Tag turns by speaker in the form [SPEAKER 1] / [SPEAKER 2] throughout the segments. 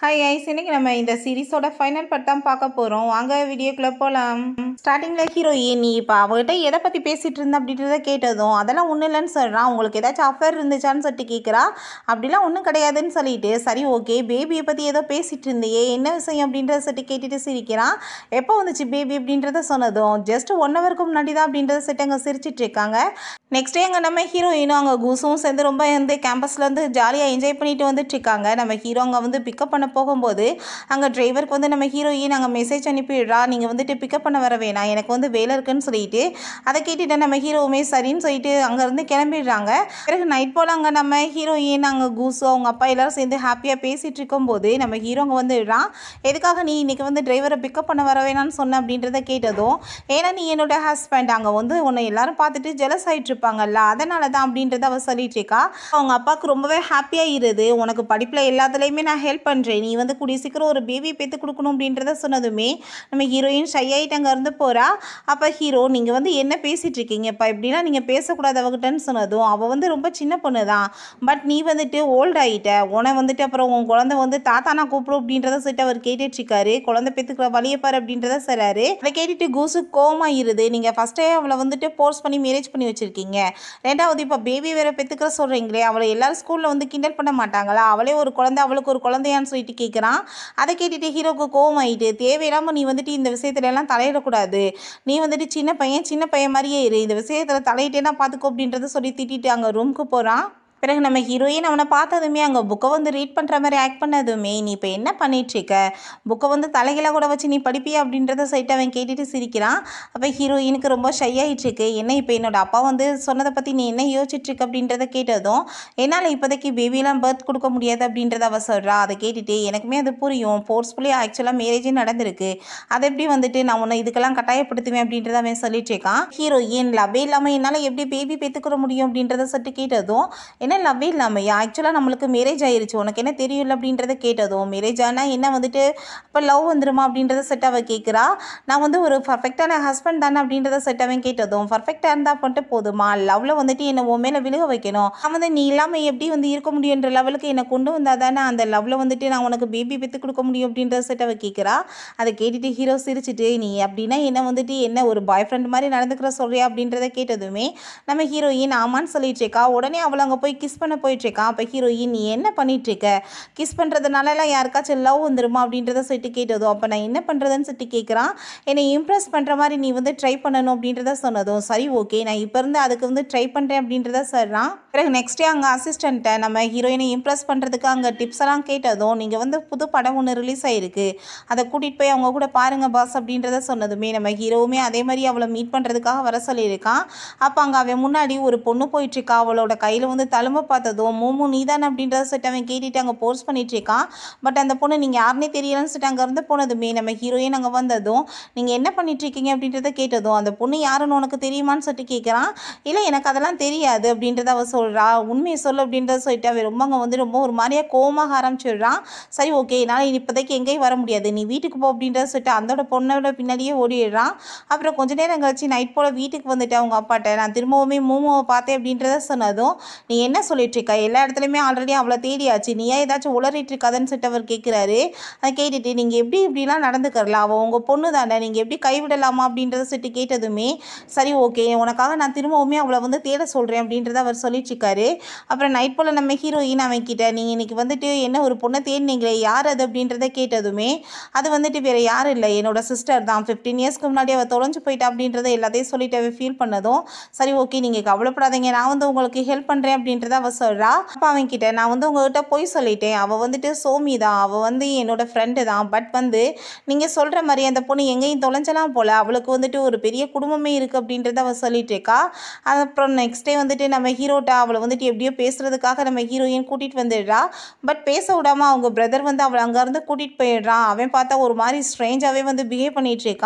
[SPEAKER 1] hi ice இன்னைக்கு நம்ம இந்த சீரிஸோட ஃபைனல் பார்ட் தான் பார்க்க போகிறோம் வாங்க வீடியோக்குள்ளே போகலாம் ஸ்டார்டிங்கில் ஹீரோயின் நீ இப்போ அவகிட்ட எதை பற்றி பேசிகிட்டு இருந்த அப்படின்றத கேட்டதும் அதெல்லாம் ஒன்றும் இல்லைன்னு சொல்கிறான் உங்களுக்கு ஏதாச்சும் அஃபேர் இருந்துச்சான்னு சொல்லிட்டு கேட்குறா அப்படிலாம் ஒன்றும் கிடையாதுன்னு சொல்லிட்டு சரி ஓகே பேபியை பற்றி ஏதோ பேசிகிட்டு இருந்தியே என்ன விஷயம் அப்படின்றத சொல்லிட்டு கேட்டுட்டு சிரிக்கிறான் எப்போ வந்துச்சு பேபி அப்படின்றத சொன்னதும் ஜஸ்ட் ஒன் ஹவருக்கு முன்னாடி தான் அப்படின்றத சொல்லிட்டு அங்கே சிரிச்சிட்டு இருக்காங்க நெக்ஸ்ட் டே அங்கே நம்ம ஹீரோயினும் அங்கே கூசும் சேர்ந்து ரொம்ப வந்து கேம்பஸில் வந்து ஜாலியாக என்ஜாய் பண்ணிட்டு வந்துட்டு இருக்காங்க நம்ம ஹீரோ அங்கே வந்து பிக்கப் பண்ண போகும்போது அங்கே டிரைவருக்கு வந்து நம்ம ஹீரோயின் அங்கே மெசேஜ் அனுப்பிடுறா நீங்கள் வந்துட்டு பிக்கப் பண்ண வர வேணாம் எனக்கு வந்து வேலை இருக்குன்னு சொல்லிட்டு அதை கேட்டுட்டு நம்ம ஹீரோவுமே சரின்னு சொல்லிட்டு அங்கேருந்து கிளம்பிடுறாங்க பிறகு நைட் போல் அங்கே நம்ம ஹீரோயின் அங்கே கூசு அவங்க அப்பா எல்லாரும் சேர்ந்து ஹாப்பியாக பேசிகிட்டு இருக்கும்போது நம்ம ஹீரோ அங்கே வந்துடுறான் எதுக்காக நீ இன்னைக்கு வந்து டிரைவரை பிக்கப் பண்ண வர வேணாம்னு சொன்ன அப்படின்றத கேட்டதும் ஏன்னா நீ என்னோட ஹஸ்பண்ட் அங்கே வந்து உன்னை எல்லாரும் பார்த்துட்டு ஜெலஸ் ஆகிட்டு இருப்பாங்கல்ல அதனால தான் அப்படின்றத அவள் சொல்லிட்டு இருக்கா அவங்க அப்பாவுக்கு ரொம்பவே ஹாப்பியாக இருது உனக்கு படிப்பில் எல்லாத்துலேயுமே நான் ஹெல்ப் பண்ணுறேன் நீ வந்து கூடிய சீக்கிரம் ஒரு பேபி பெற்று கொடுக்கணும் அப்படின்றத சொன்னதுமே நம்ம ஹீரோயின் ஷை ஆகிட்டு அங்கே இருந்து போகிறா அப்போ ஹீரோ நீங்கள் வந்து என்ன பேசிகிட்டு இருக்கீங்கப்பா இப்படிலாம் நீங்கள் பேசக்கூடாது அவகிட்டன்னு சொன்னதும் அவள் வந்து ரொம்ப சின்ன பொண்ணு தான் பட் நீ வந்துட்டு ஓல்ட் ஆகிட்ட உன வந்துட்டு அப்புறம் உன் குழந்தை வந்து தாத்தா நான் கூப்பிடும் அப்படின்றத சொல்லிட்டு அவர் கேட்டுட்டு இருக்காரு குழந்தை பெற்றுக்கிற வழியை பாரு அப்படின்றத சொல்கிறாரு அதை கேட்டுட்டு கூசு கோமா இருது நீங்கள் ஃபஸ்ட்டே அவளை வந்துட்டு ஃபோர்ஸ் பண்ணி மேரேஜ் பண்ணி வச்சுருக்கீங்க ரெண்டாவது இப்போ பேபி வேற பெற்றுக்கிற சொல்கிறீங்களே அவளை எல்லாரும் ஸ்கூலில் வந்து கிண்டல் பண்ண மாட்டாங்களா அவளே ஒரு குழந்தை அவளுக்கு ஒரு குழந்தையான்னு சொல்லிட்டு கேட்குறான் அதை கேட்டுட்டு ஹீரோக்கு கோவம் ஆயிட்டு தேவையில்லாமல் நீ வந்துட்டு இந்த விஷயத்துல எல்லாம் தலையிடக்கூடாது நீ வந்துட்டு சின்ன பையன் சின்ன பையன் மாதிரியே இரு இந்த விஷயத்தில் தலையிட்டேன்னா பார்த்துக்கோ அப்படின்றத சொல்லி திட்டிட்டு அங்கே ரூமுக்கு போகிறான் பிறகு நம்ம ஹீரோயின் அவனை பார்த்ததுமே அங்கே புக்கை வந்து ரீட் பண்ணுற மாதிரி ஆக்ட் பண்ணதுமே நீ இப்போ என்ன பண்ணிட்டு இருக்க புக்கை வந்து தலைகளாக கூட வச்சு நீ படிப்பியா அப்படின்றத சொல்லிட்டு அவன் கேட்டுட்டு சிரிக்கிறான் அப்போ ஹீரோயினுக்கு ரொம்ப ஷை ஆயிட்டு இருக்கு என்ன இப்போ என்னோட அப்பா வந்து சொன்னதை பற்றி நீ என்ன யோசிச்சுட்டு இருக்க அப்படின்றத கேட்டதும் என்னால் இப்போதைக்கு பேபிலாம் பர்த் கொடுக்க முடியாது அப்படின்றத அவ சொல்கிறா அதை கேட்டுட்டு எனக்குமே அது புரியும் ஃபோர்ஸ்ஃபுல்லி ஆக்சுவலாக மேரேஜே நடந்திருக்கு அதை எப்படி வந்துட்டு நான் உன்னை இதுக்கெல்லாம் கட்டாயப்படுத்துவேன் அப்படின்றத அவன் சொல்லிட்டு இருக்கான் ஹீரோயின் லவ்வே இல்லாமல் என்னால் எப்படி பேபி பெற்றுக்கிற முடியும் அப்படின்றத சொல்லிட்டு கேட்டதும் என்ன லவ்வே இல்லாமையா ஆக்சுவலாக நம்மளுக்கு மேரேஜ் ஆயிருச்சு உனக்கு என்ன தெரியல அப்படின்றத கேட்டதும் மேரேஜ் ஆனால் என்ன வந்துட்டு இப்போ லவ் வந்துருமா அப்படின்றத செட் அவ கேட்குறா நான் வந்து ஒரு பர்ஃபெக்டான ஹஸ்பண்ட் தானே அப்படின்றத செட் அவன் கேட்டதும் பர்ஃபெக்டாக இருந்தால் மட்டும் போதுமா லவ்வில் வந்துட்டு என்னை உன் மேலே விழுக வைக்கணும் நான் வந்து நீ இல்லாமல் எப்படி வந்து இருக்க முடியுன்ற லெவலுக்கு என்னை கொண்டு வந்தால் தானே அந்த லவ்வில் வந்துட்டு நான் உனக்கு பேபி பெற்று கொடுக்க முடியும் அப்படின்றத செட் அவ கேட்குறா அதை கேட்டுட்டு ஹீரோ சிரிச்சிட்டு நீ அப்படின்னா என்ன வந்துட்டு என்ன ஒரு பாய் ஃப்ரெண்ட் மாதிரி நடந்துக்கிற சொல்றியா அப்படின்றத கேட்டதுமே நம்ம ஹீரோயின் ஆமான்னு சொல்லிட்டு இருக்கா உடனே அவளை அங்கே போய் கிஸ் பண்ண போயிட்டு இருக்கா அப்போ ஹீரோயின் நீ என்ன பண்ணிட்டு இருக்க கிஸ் பண்ணுறதுனாலலாம் யாருக்காச்சும் லவ் வந்துருமா அப்படின்றத சொல்லிட்டு கேட்டதும் அப்போ நான் என்ன பண்ணுறதுன்னு சொல்லிட்டு கேட்குறான் என்னை இம்ப்ரெஸ் பண்ணுற மாதிரி நீ வந்து ட்ரை பண்ணணும் அப்படின்றத சொன்னதும் சரி ஓகே நான் இப்போ இருந்து அதுக்கு வந்து ட்ரை பண்ணுறேன் அப்படின்றத சொல்கிறான் பிறகு நெக்ஸ்ட் டே அங்கே அசிஸ்டண்ட்டை நம்ம ஹீரோயினை இம்ப்ரெஸ் பண்ணுறதுக்கு அங்கே டிப்ஸ் எல்லாம் கேட்டதும் நீங்கள் வந்து புது படம் ஒன்று ரிலீஸ் ஆயிருக்கு அதை கூட்டிகிட்டு போய் அவங்க கூட பாருங்க பாஸ் அப்படின்றத சொன்னதுமே நம்ம ஹீரோவுமே அதே மாதிரி அவளை மீட் பண்ணுறதுக்காக வர சொல்லியிருக்கான் அப்போ அங்கே அவன் முன்னாடி ஒரு பொண்ணு போயிட்டுருக்கா அவளோட கையில் வந்து தழும்ப பார்த்ததும் மூமு நீதான் அப்படின்றத சொல்லிட்டு அவன் கேட்டுட்டு அங்கே போர்ஸ் பண்ணிட்டு இருக்கான் பட் அந்த பொண்ணு நீங்கள் யாருனே தெரியலன்னு சொல்லிட்டு அங்கே இருந்து போனதுமே நம்ம ஹீரோயின் அங்கே வந்ததும் நீங்கள் என்ன பண்ணிட்டு இருக்கீங்க அப்படின்றத கேட்டதும் அந்த பொண்ணு யாருன்னு உனக்கு தெரியுமான்னு சொல்லிட்டு கேட்குறான் இல்லை எனக்கு அதெல்லாம் தெரியாது அப்படின்றத அவ சொல்கிறா உண்மையை சொல்லு அப்படின்றத சொல்லிட்டு அவன் ரொம்ப அங்கே வந்து ரொம்ப ஒரு மாதிரியாக கோமாக ஆரம்பிச்சிடுறான் சரி ஓகே என்னால் இப்போதைக்கு எங்கேயும் வர முடியாது நீ வீட்டுக்கு போ அப்படின்றத சொல்லிட்டு அந்தோட பொண்ணோட பின்னாடியே ஓடிடுறான் அப்புறம் கொஞ்ச நேரம் கழிச்சு நைட் போல் வீட்டுக்கு வந்துட்டு அவங்க அப்பாட்ட நான் திரும்பவுமே மூமோவை பார்த்தேன் அப்படின்றத சொன்னதும் நீ என்ன சொல்லிட்டு இருக்க எல்லா இடத்துலையுமே ஆல்ரெடி அவளை தேடியாச்சு நீ ஏன் ஏதாச்சும் உளறிட்டு இருக்காதுன்னு சொல்லிட்டு அவர் கேட்குறாரு அதை கேட்டுட்டு நீங்கள் எப்படி இப்படிலாம் நடந்துக்கறலாம் அவள் உங்கள் பொண்ணு தானே நீங்கள் எப்படி கைவிடலாமா அப்படின்றத சொல்லிட்டு கேட்டதுமே சரி ஓகே உனக்காக நான் திரும்பவுமே அவளை வந்து தேட சொல்கிறேன் அப்படின்றத அவர் சொல்லிட்டு இருக்காரு அப்புறம் நைட் போல் நம்ம ஹீரோயின் அவன் கிட்ட நீங்கள் இன்னைக்கு வந்துட்டு என்ன ஒரு பொண்ணை தேடினீங்களே யார் அது அப்படின்றத கேட்டதுமே அது வந்துட்டு வேறு யாரும் இல்லை என்னோட சிஸ்டர் தான் ஃபிஃப்டீன் இயர்ஸ்க்கு முன்னாடி அவள் தொலைஞ்சு போயிட்டா அப்படின்றத எல்லாத்தையும் சொல்லிட்டு அவள் ஃபீல் பண்ணதும் சரி ஓகே நீங்கள் கவலைப்படாதீங்க நான் வந்து உங்களுக்கு ஹெல்ப் பண்ணுறேன் அப்படின்றத அவள் சொல்கிறா அப்போ அவன் கிட்ட நான் வந்து உங்ககிட்ட போய் சொல்லிட்டேன் அவள் வந்துட்டு சோமி தான் அவள் வந்து என்னோட ஃப்ரெண்டு தான் பட் வந்து நீங்கள் சொல்கிற மாதிரி அந்த பொண்ணு எங்கேயும் தொலைஞ்சலாம் போல் அவளுக்கு வந்துட்டு ஒரு பெரிய குடும்பமே இருக்குது அப்படின்றத அவள் சொல்லிட்டு இருக்கா அப்புறம் நெக்ஸ்ட் டே வந்துட்டு நம்ம ஹீரோட்ட அவளை வந்துட்டு எப்படியோ பேசுறதுக்காக நம்ம ஹீரோயின் கூட்டிகிட்டு வந்துடுறா பட் பேச விடாமல் அவங்க பிரதர் வந்து அவளை அங்கேருந்து கூட்டிகிட்டு போயிடுறான் அவன் பார்த்தா ஒரு மாதிரி ஸ்ட்ரேஞ்சாகவே வந்து பிஹேவ் பண்ணிட்டு இருக்கான்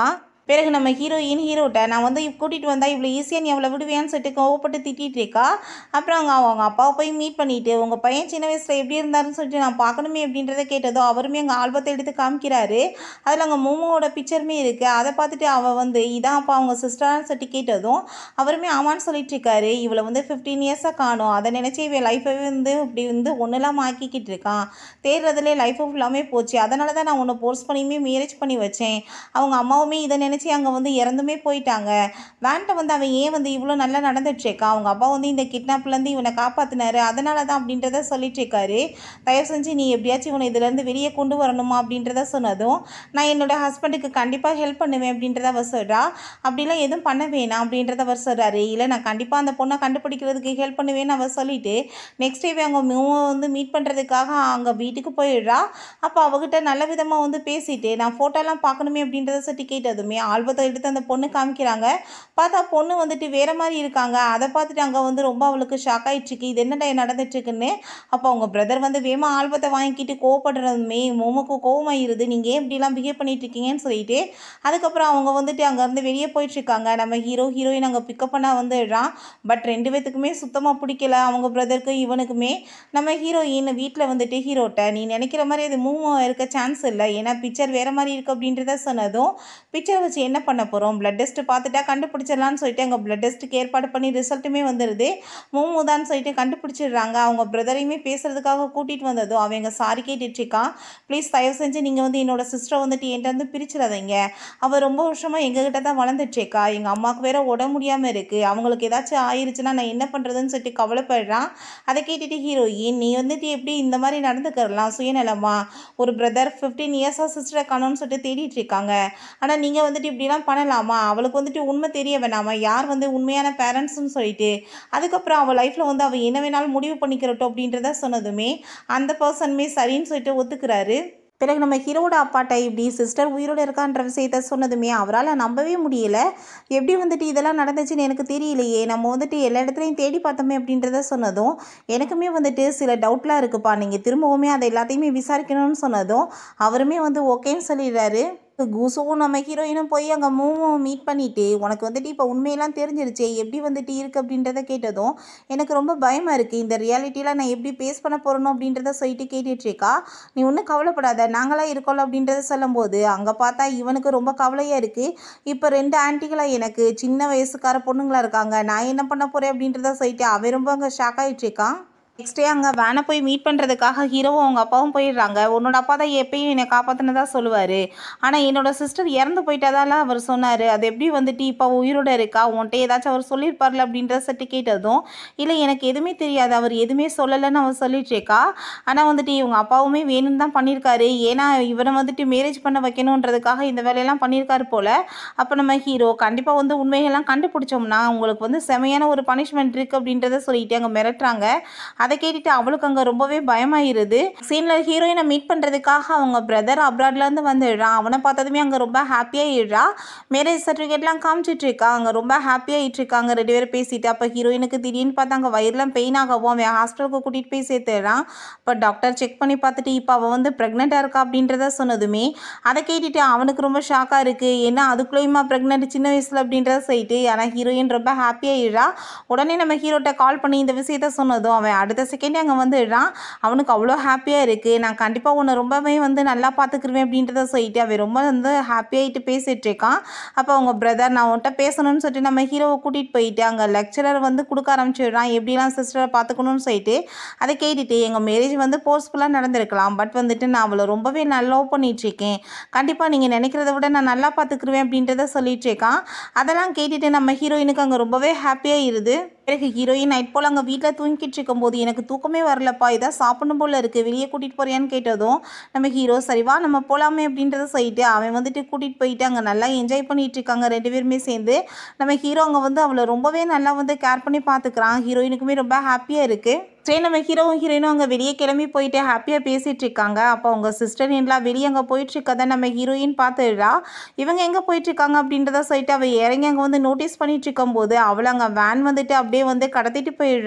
[SPEAKER 1] பிறகு நம்ம ஹீரோயின் ஹீரோட்ட நான் வந்து கூட்டிகிட்டு வந்தால் இவ்வளோ ஈஸியாக நீ அவளை விடுவியான்னு சொல்லிட்டு கோவப்பட்டு திட்டிகிட்டு இருக்கா அப்புறம் அவங்க அவங்க அப்பாவை போய் மீட் பண்ணிட்டு உங்கள் பையன் சின்ன வயசில் எப்படி இருந்தாருன்னு சொல்லிட்டு நான் பார்க்கணுமே அப்படின்றத கேட்டதோ அவருமே எங்கள் ஆல்பத்தை எடுத்து காமிக்கிறாரு அதில் அங்கே மோமோவோட பிக்சருமே இருக்குது அதை பார்த்துட்டு அவள் வந்து இதான் அப்பா அவங்க சிஸ்டர்னு சொல்லிட்டு கேட்டதும் அவருமே ஆமான்னு சொல்லிட்டு இருக்காரு இவளை வந்து ஃபிஃப்டீன் இயர்ஸாக காணும் அதை நினச்சி இவன் லைஃபவே வந்து இப்படி வந்து ஒன்றுலாம் ஆக்கிக்கிட்டு இருக்கான் தேடுறதுலே லைஃப் ஃபுல்லாமே போச்சு அதனால தான் நான் உன்னை போர்ஸ் பண்ணியுமே மேரேஜ் பண்ணி வச்சேன் அவங்க அம்மாவுமே இதை நினச்சி அங்கே வந்து இறந்துமே போயிட்டாங்க வேன்ட்ட வந்து அவன் ஏன் வந்து இவ்வளோ நல்லா நடந்துட்டுருக்கான் அவங்க அப்பா வந்து இந்த கிட்னாப்லேருந்து இவனை காப்பாற்றினாரு அதனால தான் அப்படின்றத சொல்லிட்டு இருக்காரு தயவு செஞ்சு நீ எப்படியாச்சும் இவனை இதுலேருந்து வெளியே கொண்டு வரணுமா அப்படின்றத சொன்னதும் நான் என்னோட ஹஸ்பண்டுக்கு கண்டிப்பாக ஹெல்ப் பண்ணுவேன் அப்படின்றத அவர் சொல்கிறா அப்படிலாம் எதுவும் பண்ண வேணாம் அப்படின்றத அவர் சொல்கிறாரு இல்லை நான் கண்டிப்பாக அந்த பொண்ணை கண்டுபிடிக்கிறதுக்கு ஹெல்ப் பண்ணுவேன்னு அவர் சொல்லிட்டு நெக்ஸ்ட் டே அவங்க மூவை வந்து மீட் பண்ணுறதுக்காக அங்கே வீட்டுக்கு போயிடுறா அப்போ அவகிட்ட நல்ல விதமாக வந்து பேசிட்டு நான் ஃபோட்டோலாம் பார்க்கணுமே அப்படின்றத சொல்லி கேட்டதுமே ஆல்பத்தை எடுத்து அந்த பொண்ணு காமிக்கிறாங்க பார்த்தா பொண்ணு வந்துட்டு வேற மாதிரி இருக்காங்க அதை பார்த்துட்டு அங்கே வந்து ரொம்ப அவளுக்கு ஷாக் ஆயிடுச்சுக்கு இது என்னடா நடந்துட்டுருக்குன்னு அப்போ அவங்க பிரதர் வந்து வேமா ஆல்பத்தை வாங்கிக்கிட்டு கோவப்படுறதுமே மோமுக்கு கோவமாயிருது நீங்கள் ஏன் இப்படிலாம் பிஹேவ் பண்ணிட்டு இருக்கீங்கன்னு சொல்லிட்டு அதுக்கப்புறம் அவங்க வந்துட்டு அங்கேருந்து வெளியே போயிட்டுருக்காங்க நம்ம ஹீரோ ஹீரோயின் அங்கே பிக்கப் பண்ண வந்துடுறான் பட் ரெண்டு பேத்துக்குமே சுத்தமாக பிடிக்கல அவங்க பிரதருக்கும் இவனுக்குமே நம்ம ஹீரோயின் வீட்டில் வந்துட்டு ஹீரோட்ட நீ நினைக்கிற மாதிரி அது மூவ் இருக்க சான்ஸ் இல்லை ஏன்னா பிக்சர் வேறு மாதிரி இருக்குது அப்படின்றத சொன்னதும் பிக்சர் வச்சு என்ன பண்ண போகிறோம் பிளட் டெஸ்ட் பார்த்துட்டா கண்டுபிடிச்சிடலான்னு சொல்லிட்டு அங்கே பிளட் டெஸ்ட்டுக்கு ஏற்பாடு பண்ணி ரிசல்ட்டுமே வந்துடுது மூமுதான்னு சொல்லிட்டு கண்டுபிடிச்சிடுறாங்க அவங்க பிரதரையுமே பேசுறதுக்காக கூட்டிகிட்டு வந்ததும் அவங்க சாரி கேட்டுட்ருக்கான் ப்ளீஸ் தயவு செஞ்சு நீங்கள் வந்து என்னோட சிஸ்டரை வந்துட்டு என்கிட்ட வந்து பிரிச்சிடாதீங்க அவள் ரொம்ப வருஷமாக எங்ககிட்ட தான் வளர்ந்துட்டுருக்கா எங்கள் அம்மாவுக்கு வேற உடம்பு முடியாமல் இருக்குது அவங்களுக்கு ஏதாச்சும் ஆயிருச்சுன்னா நான் என்ன பண்ணுறதுன்னு சொல்லிட்டு கவலைப்படுறான் அதை கேட்டுட்டு ஹீரோயின் நீ வந்துட்டு எப்படி இந்த மாதிரி நடந்துக்கிறலாம் சுயநலமா ஒரு பிரதர் ஃபிஃப்டீன் இயர்ஸாக சிஸ்டரை காணோம்னு சொல்லிட்டு தேடிட்டு இருக்காங்க ஆனால் நீங்கள் வந்துட்டு இப்படிலாம் பண்ணலாமா அவளுக்கு வந்துட்டு உண்மை தெரிய வேணாமா யார் வந்து உண்மையான பேரண்ட்ஸ்னு சொல்லிட்டு அதுக்கப்புறம் அவள் லைஃப்பில் வந்து அவள் என்ன வேணாலும் முடிவு பண்ணிக்கிறட்டும் அப்படின்றத சொன்னதுமே அந்த பர்சனுமே சரின்னு சொல்லிட்டு ஒத்துக்கிறாரு பிறகு நம்ம ஹீரோட அப்பாட்ட இப்படி சிஸ்டர் உயிரோடு இருக்கான்ற விஷயத்த சொன்னதுமே அவரால் நம்பவே முடியல எப்படி வந்துட்டு இதெல்லாம் நடந்துச்சுன்னு எனக்கு தெரியலையே நம்ம வந்துட்டு எல்லா இடத்துலையும் தேடி பார்த்தோமே அப்படின்றத சொன்னதும் எனக்குமே வந்துட்டு சில டவுட்லாம் இருக்குப்பா நீங்கள் திரும்பவுமே அதை எல்லாத்தையுமே விசாரிக்கணும்னு சொன்னதும் அவருமே வந்து ஓகேன்னு சொல்லிடுறாரு கூசுவும் நம்ம ஹீரோயினும் போய் அங்கே மூவும் மீட் பண்ணிட்டு உனக்கு வந்துட்டு இப்போ உண்மையெல்லாம் தெரிஞ்சிருச்சே எப்படி வந்துட்டு இருக்கு அப்படின்றத கேட்டதும் எனக்கு ரொம்ப பயமாக இருக்குது இந்த ரியாலிட்டியில் நான் எப்படி பேஸ் பண்ண போகிறணும் அப்படின்றத சொல்லிட்டு கேட்டுட்டு இருக்கா நீ ஒன்றும் கவலைப்படாத நாங்களாம் இருக்கோம் அப்படின்றத சொல்லும்போது அங்கே பார்த்தா இவனுக்கு ரொம்ப கவலையாக இருக்குது இப்போ ரெண்டு ஆன்ட்டிகளாக எனக்கு சின்ன வயசுக்கார பொண்ணுங்களா இருக்காங்க நான் என்ன பண்ண போகிறேன் அப்படின்றத சொல்லிட்டு அவன் ரொம்ப அங்கே ஷாக் ஆகிட்டு இருக்கான் நெக்ஸ்ட் டே அங்கே வேனை போய் மீட் பண்ணுறதுக்காக ஹீரோவும் அவங்க அப்பாவும் போயிடுறாங்க உன்னோட அப்பா தான் எப்பயும் என்னை காப்பாற்றினதா சொல்லுவார் ஆனால் என்னோட சிஸ்டர் இறந்து போயிட்டதால அவர் சொன்னார் அது எப்படி வந்துட்டு இப்போ உயிரோட இருக்கா உன்கிட்ட ஏதாச்சும் அவர் சொல்லியிருப்பார்ல அப்படின்ற சட்டு கேட்டதும் இல்லை எனக்கு எதுவுமே தெரியாது அவர் எதுவுமே சொல்லலைன்னு அவர் சொல்லிட்டு இருக்கா ஆனால் வந்துட்டு இவங்க அப்பாவுமே வேணும்னு தான் பண்ணியிருக்காரு ஏன்னா இவனை வந்துட்டு மேரேஜ் பண்ண வைக்கணுன்றதுக்காக இந்த வேலையெல்லாம் பண்ணியிருக்காரு போல் அப்போ நம்ம ஹீரோ கண்டிப்பாக வந்து உண்மையெல்லாம் கண்டுபிடிச்சோம்னா உங்களுக்கு வந்து செமையான ஒரு பனிஷ்மெண்ட் இருக்குது அப்படின்றத சொல்லிட்டு அங்கே மிரட்டுறாங்க அதை கேட்டுட்டு அவளுக்கு அங்கே ரொம்பவே பயமாயிருது சீனில் ஹீரோயினை மீட் பண்ணுறதுக்காக அவங்க பிரதர் அப்ராட்லேருந்து வந்துடுறான் அவனை பார்த்ததுமே அங்கே ரொம்ப ஹாப்பியாகிடுறா மேரேஜ் சர்டிஃபிகேட்லாம் காமிச்சிட்டு இருக்கா அங்கே ரொம்ப ஹாப்பியாகிட்டு இருக்காங்க ரெண்டு பேரும் பேசிட்டு அப்போ ஹீரோயினுக்கு திடீர்னு பார்த்தா அங்கே வயிறுலாம் பெயின் ஆகவும் அவன் ஹாஸ்பிட்டலுக்கு கூட்டிகிட்டு போய் சேர்த்துறான் இப்போ டாக்டர் செக் பண்ணி பார்த்துட்டு இப்போ அவள் வந்து ப்ரெக்னெண்ட்டாக இருக்கா அப்படின்றத சொன்னதுமே அதை கேட்டுட்டு அவனுக்கு ரொம்ப ஷாக்காக இருக்குது ஏன்னா அதுக்குள்ளேயுமா ப்ரெக்னென்ட் சின்ன வயசில் அப்படின்றத சொல்லிட்டு ஆனால் ஹீரோயின் ரொம்ப ஹாப்பியாகிடுறா உடனே நம்ம ஹீரோட்ட கால் பண்ணி இந்த விஷயத்த சொன்னதும் அவன் அடுத்த செகண்டே அங்கே வந்துடுறான் அவனுக்கு அவ்வளோ ஹாப்பியாக இருக்குது நான் கண்டிப்பாக உன்னை ரொம்பவே வந்து நல்லா பார்த்துக்குருவேன் அப்படின்றத சொல்லிட்டு அவன் ரொம்ப வந்து ஹாப்பியாகிட்டு பேசிகிட்டு இருக்கான் அப்போ அவங்க பிரதர் நான் உன்கிட்ட பேசணும்னு சொல்லிட்டு நம்ம ஹீரோவை கூட்டிகிட்டு போயிட்டு அங்கே லெக்சரர் வந்து கொடுக்க ஆரம்பிச்சிடுறான் எப்படிலாம் சிஸ்டரை பார்த்துக்கணும்னு சொல்லிட்டு அதை கேட்டுட்டு எங்கள் மேரேஜ் வந்து போர்ஸ்ஃபுல்லாக நடந்திருக்கலாம் பட் வந்துட்டு நான் அவளை ரொம்பவே நல்லா லவ் பண்ணிகிட்ருக்கேன் கண்டிப்பாக நீங்கள் நினைக்கிறத விட நான் நல்லா பார்த்துக்குருவேன் அப்படின்றத சொல்லிட்டு இருக்கான் அதெல்லாம் கேட்டுட்டு நம்ம ஹீரோயினுக்கு அங்கே ரொம்பவே ஹாப்பியாக இருது பிறகு ஹீரோயின் நைட் போல் அங்கே வீட்டில் தூங்கிட்டு இருக்கும்போது எனக்கு தூக்கமே வரலப்பா இதான் சாப்பிடணும் போல் இருக்குது வெளியே கூட்டிகிட்டு போறியான்னு கேட்டதும் நம்ம ஹீரோ சரிவா நம்ம போகலாமே அப்படின்றத சொல்லிட்டு அவன் வந்துட்டு கூட்டிகிட்டு போயிட்டு அங்கே நல்லா என்ஜாய் பண்ணிட்டு இருக்காங்க ரெண்டு பேருமே சேர்ந்து நம்ம ஹீரோ அங்கே வந்து அவளை ரொம்பவே நல்லா வந்து கேர் பண்ணி பார்த்துக்கிறான் ஹீரோயினுக்குமே ரொம்ப ஹாப்பியாக இருக்குது சரி நம்ம ஹீரோவும் ஹீரோயினும் அங்கே வெளியே கிளம்பி போயிட்டு ஹாப்பியாக பேசிகிட்டு இருக்காங்க அப்போ அவங்க சிஸ்டர் எல்லாம் வெளியே அங்கே போயிட்டுருக்கதை நம்ம ஹீரோயின் பார்த்துடுறா இவங்க எங்கே போயிட்டுருக்காங்க அப்படின்றத சொல்லிட்டு அவள் இறங்கி அங்கே வந்து நோட்டீஸ் பண்ணிட்டு இருக்கும்போது அவளை அங்கே வேன் வந்துட்டு அப்படியே வந்து கடத்திட்டு போயிடுறா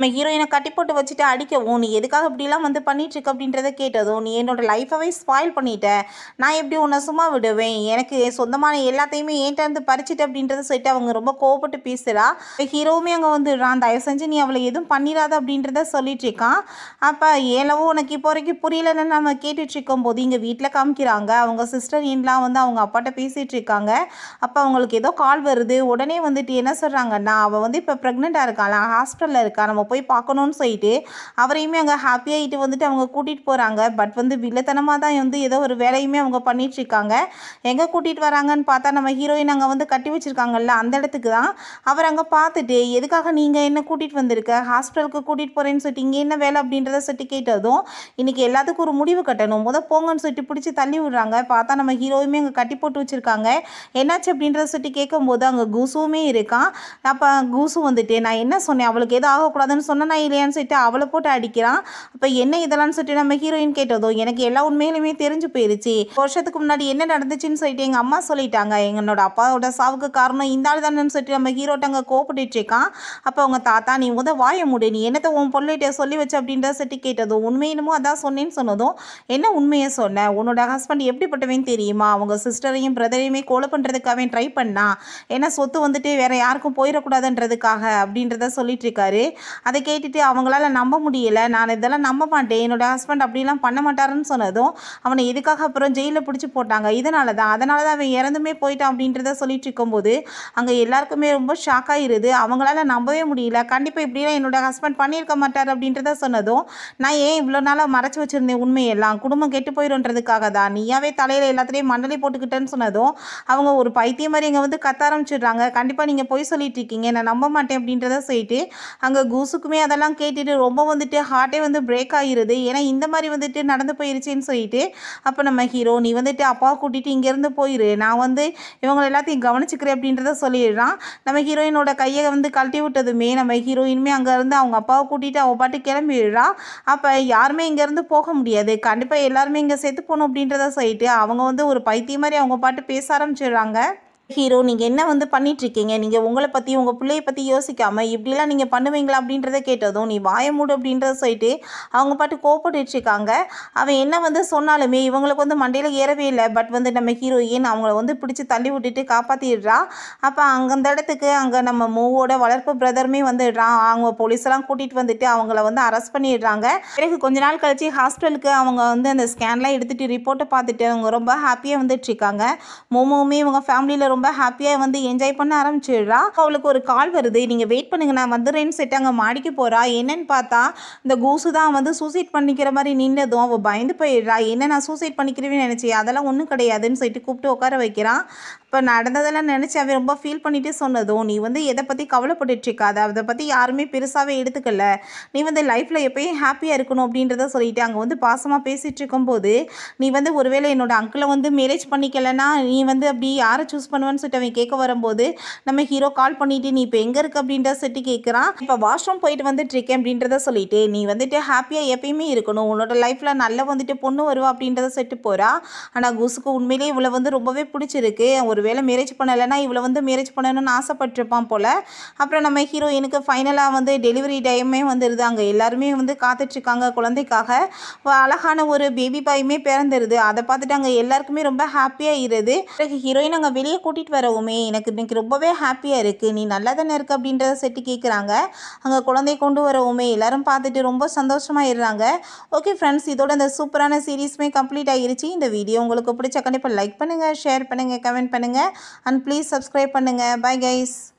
[SPEAKER 1] நம்ம ஹீரோயினை கட்டி போட்டு வச்சுட்டு அடிக்கவும் நீ எதுக்காக இப்படிலாம் வந்து பண்ணிட்டு இருக்க அப்படின்றத கேட்டதும் நீ என்னோட லைஃபவே ஸ்பாயில் பண்ணிட்ட நான் எப்படி உன்னை சும்மா விடுவேன் எனக்கு சொந்தமான எல்லாத்தையுமே ஏன்ட்ட இருந்து பறிச்சிட்டு அப்படின்றத சொல்லிட்டு அவங்க ரொம்ப கோவப்பட்டு பேசுகிறா ஹீரோவுமே அங்கே வந்துடுறான் தயவு செஞ்சு நீ அவளை எதுவும் பண்ணிடாத அப்படின்றத சொல்லிட்டு இருக்கான் அப்போ ஏலவோ உனக்கு இப்போ வரைக்கும் புரியலன்னு நம்ம கேட்டுட்டு இருக்கும்போது இங்கே வீட்டில் காமிக்கிறாங்க அவங்க சிஸ்டர் இன்லாம் வந்து அவங்க அப்பாட்ட பேசிகிட்டு இருக்காங்க அப்போ அவங்களுக்கு ஏதோ கால் வருது உடனே வந்துட்டு என்ன சொல்கிறாங்கன்னா அவள் வந்து இப்போ ப்ரெக்னெண்ட்டாக இருக்காளா ஹாஸ்பிட்டலில் இருக்கா நம்ம போய் பார்க்கணும்னு சொல்லிட்டு அவரையுமே அங்கே ஹாப்பியாகிட்டு வந்துட்டு அவங்க கூட்டிகிட்டு போகிறாங்க பட் வந்து வில்லத்தனமாக தான் வந்து ஏதோ ஒரு வேலையுமே அவங்க பண்ணிட்டு இருக்காங்க எங்கே கூட்டிகிட்டு வராங்கன்னு பார்த்தா நம்ம ஹீரோயின் அங்கே வந்து கட்டி வச்சுருக்காங்கல்ல அந்த இடத்துக்கு தான் அவர் அங்கே பார்த்துட்டு எதுக்காக நீங்கள் என்ன கூட்டிகிட்டு வந்திருக்க ஹாஸ்பிட்டலுக்கு கூட்டிகிட்டு போகிறேன்னு சொல்லிட்டு இங்கே என்ன வேலை அப்படின்றத சொல்லிட்டு கேட்டதும் இன்றைக்கி எல்லாத்துக்கும் ஒரு முடிவு கட்டணும் முத போங்கன்னு சொல்லிட்டு பிடிச்சி தள்ளி விடுறாங்க பார்த்தா நம்ம ஹீரோவுமே அங்கே கட்டி போட்டு வச்சுருக்காங்க என்னாச்சு அப்படின்றத சொல்லிட்டு கேட்கும்போது அங்கே கூசுவுமே இருக்கான் அப்போ கூசு வந்துட்டு நான் என்ன சொன்னேன் அவளுக்கு எதுவும் ஆகக்கூடாதுன்னு சொன்னேனா இல்லையான்னு சொல்லிட்டு அவளை போட்டு அடிக்கிறான் அப்போ என்ன இதெல்லாம் சொல்லிட்டு நம்ம ஹீரோயின் கேட்டதோ எனக்கு எல்லா உண்மையிலுமே தெரிஞ்சு போயிருச்சு வருஷத்துக்கு முன்னாடி என்ன நடந்துச்சுன்னு சொல்லிட்டு எங்கள் அம்மா சொல்லிட்டாங்க என்னோட அப்பாவோட சாவுக்கு காரணம் இந்த ஆள் தானேன்னு சொல்லிட்டு நம்ம ஹீரோட்ட அங்கே கோப்பிட்டு இருக்கான் அப்போ அவங்க தாத்தா நீ முத வாய முடி நீ என்னத்தை உன் பொருளிட்ட சொல்லி வச்ச அப்படின்றத சொல்லிட்டு கேட்டதும் உண்மையினுமோ அதான் சொன்னேன்னு சொன்னதும் என்ன உண்மையை சொன்னேன் உன்னோட ஹஸ்பண்ட் எப்படிப்பட்டவன் தெரியுமா அவங்க சிஸ்டரையும் பிரதரையுமே கொலை பண்ணுறதுக்காக ட்ரை பண்ணா ஏன்னா சொத்து வந்துட்டு வேற யாருக்கும் போயிடக்கூடாதுன்றதுக்காக அப்படின்றத சொல்லிட்டு இருக்காரு அதை கேட்டுட்டு அவங்களால நம்ப முடியல நான் இதெல்லாம் நம்ப மாட்டேன் என்னோட ஹஸ்பண்ட் அப்படிலாம் பண்ண மாட்டாருன்னு சொன்னதும் அவனை எதுக்காக அப்புறம் ஜெயிலில் பிடிச்சி போட்டாங்க இதனால தான் அதனால தான் அவன் இறந்துமே போயிட்டான் அப்படின்றத சொல்லிட்டு இருக்கும்போது அங்கே எல்லாருக்குமே ரொம்ப ஷாக் ஆயிருது அவங்களால நம்பவே முடியல கண்டிப்பாக இப்படிலாம் என்னோட ஹஸ்பண்ட் பண்ணியிருக்க மாட்டார் அப்படின்றத சொன்னதும் நான் ஏன் இவ்வளோ நாளாக மறைச்சு வச்சிருந்தேன் உண்மையெல்லாம் குடும்பம் கெட்டு போயிடும்ன்றதுக்காக தான் நீயாவே தலையில் எல்லாத்துலேயும் மண்டலை போட்டுக்கிட்டேன்னு சொன்னதும் அவங்க ஒரு பைத்தியம் மாதிரி இங்கே வந்து கத்த ஆரம்பிச்சிடுறாங்க கண்டிப்பாக நீங்கள் பொய் சொல்லிட்டு இருக்கீங்க நான் நம்ப மாட்டேன் அப்படின்றத சொல்லிட்டு அங்கே கூசுக்குமே அதெல்லாம் கேட்டுட்டு ரொம்ப வந்துட்டு ஹார்ட்டே வந்து பிரேக் ஆகிருது ஏன்னா இந்த மாதிரி வந்துட்டு நடந்து போயிருச்சுன்னு சொல்லிட்டு அப்போ நம்ம ஹீரோ நீ வந்துட்டு அப்பாவை கூட்டிகிட்டு இங்கேருந்து போயிரு நான் வந்து இவங்க எல்லாத்தையும் கவனிச்சுக்கிறேன் அப்படின்றத சொல்லிடுறான் நம்ம ஹீரோயினோட கையை வந்து கழட்டி விட்டதுமே நம்ம ஹீரோயினுமே அங்கேருந்து அவங்க அப்பாவை கூட்டிகிட்டு அவள் பாட்டு கிளம்பிடுறா அப்போ யாருமே இங்கேருந்து போக முடியாது கண்டிப்பாக எல்லாருமே இங்கே செத்து போகணும் அப்படின்றத சொல்லிட்டு அவங்க வந்து ஒரு பைத்தியம் மாதிரி அவங்க பாட்டு பேச ஆரம்பிச்சிடுறாங்க ஹீரோ நீங்கள் என்ன வந்து பண்ணிட்டு இருக்கீங்க நீங்கள் உங்களை பற்றி உங்கள் பிள்ளைய பற்றி யோசிக்காமல் இப்படிலாம் நீங்கள் பண்ணுவீங்களா அப்படின்றத கேட்டதும் நீ வாய மூடு அப்படின்றத சொல்லிட்டு அவங்க பாட்டு கோபப்பட்டுட்டு இருக்காங்க அவன் என்ன வந்து சொன்னாலுமே இவங்களுக்கு வந்து மண்டையில் ஏறவே இல்லை பட் வந்து நம்ம ஹீரோயின் அவங்கள வந்து பிடிச்சி தள்ளி விட்டுட்டு காப்பாற்றிடுறா அப்போ அங்கே அந்த இடத்துக்கு அங்கே நம்ம மூவோட வளர்ப்பு பிரதருமே வந்துடுறான் அவங்க போலீஸெல்லாம் கூட்டிகிட்டு வந்துட்டு அவங்கள வந்து அரெஸ்ட் பண்ணிடுறாங்க பிறகு கொஞ்ச நாள் கழிச்சு ஹாஸ்பிட்டலுக்கு அவங்க வந்து அந்த ஸ்கேன்லாம் எடுத்துகிட்டு ரிப்போர்ட்டை பார்த்துட்டு அவங்க ரொம்ப ஹாப்பியாக வந்துட்டு இருக்காங்க மோமோவுமே இவங்க ஃபேமிலியில் ரொம்ப ஹாப்பியாக வந்து என்ஜாய் பண்ண ஆரம்பிச்சிடுறா அவளுக்கு ஒரு கால் வருது நீங்கள் வெயிட் பண்ணுங்க நான் வந்துடுறேன்னு சொல்லிட்டு அங்கே மாடிக்கு போகிறா என்னன்னு பார்த்தா இந்த கூசு தான் வந்து சூசைட் பண்ணிக்கிற மாதிரி நின்னதும் அவள் பயந்து போயிடுறா என்ன நான் சூசைட் பண்ணிக்கிறேன்னு நினச்சி அதெல்லாம் ஒன்றும் கிடையாதுன்னு சொல்லிட்டு கூப்பிட்டு உட்கார வைக்கிறான் இப்போ நடந்ததெல்லாம் நினச்சி அவன் ரொம்ப ஃபீல் பண்ணிட்டு சொன்னதும் நீ வந்து எதை பற்றி கவலைப்பட்டுட்டு இருக்காத அதை பற்றி யாருமே பெருசாகவே எடுத்துக்கல நீ வந்து லைஃப்பில் எப்பயும் ஹாப்பியாக இருக்கணும் அப்படின்றத சொல்லிட்டு அங்கே வந்து பாசமாக பேசிகிட்டு இருக்கும்போது நீ வந்து ஒருவேளை என்னோட அங்கிளை வந்து மேரேஜ் பண்ணிக்கலன்னா நீ வந்து அப்படி யாரை சூஸ் பண்ணுவேன்னு சொல்லிட்டு அவன் கேட்க வரும்போது நம்ம ஹீரோ கால் பண்ணிட்டு நீ இப்போ எங்கே இருக்க அப்படின்ற சொல்லிட்டு கேட்குறான் இப்போ வாஷ்ரூம் போயிட்டு வந்துட்டு இருக்கேன் அப்படின்றத சொல்லிட்டு நீ வந்துட்டு ஹாப்பியாக எப்பயுமே இருக்கணும் உன்னோட லைஃப்பில் நல்ல வந்துட்டு பொண்ணு வருவா அப்படின்றத சொல்லிட்டு போகிறா ஆனால் குசுக்கு உண்மையிலேயே இவளை வந்து ரொம்பவே பிடிச்சிருக்கு ஒருவேளை மேரேஜ் பண்ணலைன்னா இவளை வந்து மேரேஜ் பண்ணணும்னு ஆசைப்பட்டிருப்பான் போல் அப்புறம் நம்ம ஹீரோயினுக்கு ஃபைனலாக வந்து டெலிவரி டைமே வந்துடுது அங்கே எல்லாருமே வந்து காத்துட்ருக்காங்க குழந்தைக்காக வ- அழகான ஒரு பேபி பாயுமே பிறந்துருது அதை பார்த்துட்டு அங்கே எல்லாருக்குமே ரொம்ப ஹாப்பியாக இருது பிறகு ஹீரோயின் அங்கே வெளியே கூட்டிகிட்டு வரவுமே எனக்கு இன்னைக்கு ரொம்பவே ஹாப்பியாக இருக்குது நீ நல்லா தானே இருக்கு அப்படின்றத செட்டு கேட்குறாங்க அங்கே குழந்தை கொண்டு வரவுமே எல்லாரும் பார்த்துட்டு ரொம்ப சந்தோஷமாயிடுறாங்க ஓகே ஃப்ரெண்ட்ஸ் இதோட இந்த சூப்பரான சீரீஸுமே கம்ப்ளீட் ஆகிருச்சு இந்த வீடியோ உங்களுக்கு பிடிச்ச கண்டிப்பாக லைக் பண்ணுங்கள் ஷேர் பண்ணுங்கள் கமெண்ட் பண்ணுங்கள் அண்ட் ப்ளீஸ் சப்ஸ்கிரைப் பண்ணுங்கள் பை கைஸ்